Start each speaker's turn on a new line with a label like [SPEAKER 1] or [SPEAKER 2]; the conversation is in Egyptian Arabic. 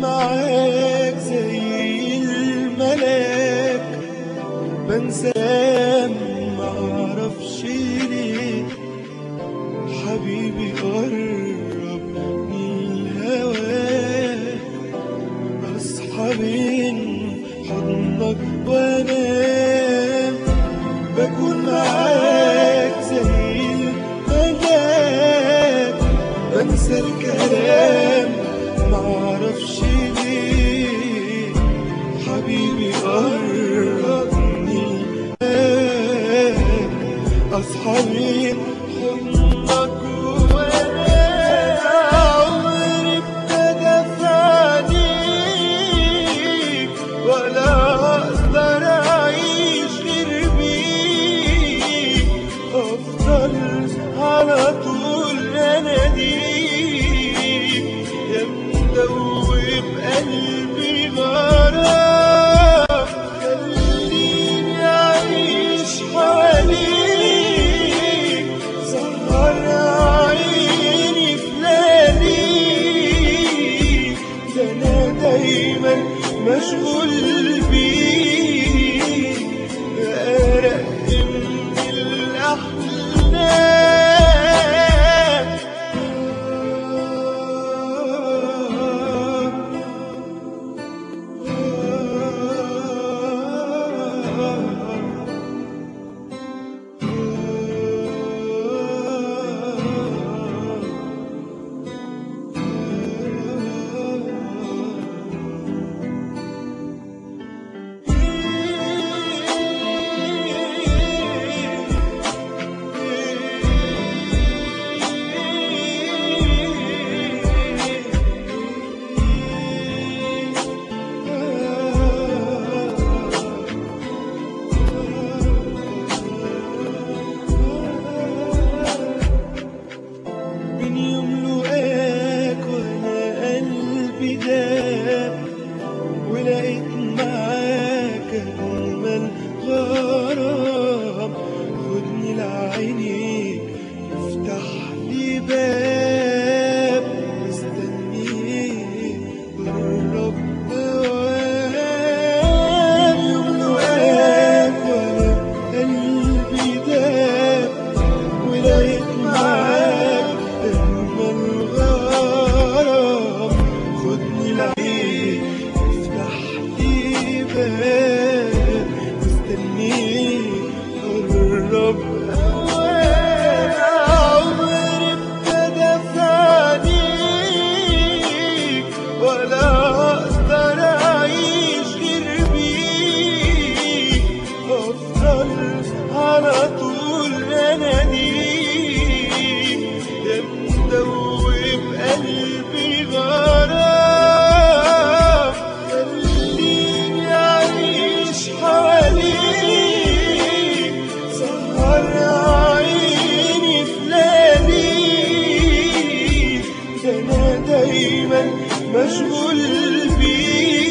[SPEAKER 1] معاك زي الملاك بنسى معرفش ليه حبيبي قرب من هواك اصحى من حضنك وانام بكون معاك زي الملاك بنسى الكلام معرفش ليه حبيبي قربني اصحى من حضنك وانا عمري ابتدى في عينيك ولا اقدر اعيش غير بيك افضل على طول اناديك يا مدوب قلبي غرام خليني اعيش حواليك سهر عيني في لياليك ده انا دايما مشغول بيك بأرق من من يوم لقاك وانا قلبي داب ولقيت معاك اجمل غرام خدني لعينيك افتح لي باب مستنيك قرب اوام يوم لقاك وانا قلبي داب ولقيت معاك أجمل غرام خدني لعيك افتح لي باب مستنيك قرب أوان عمري ابتدى في عينيك ولا أقدر أعيش غير بيك أفضل على طول أناديك يا مدوب قلبي غرام خليني أعيش حواليك سهر عيني في لياليك ده أنا دايما مشغول بيك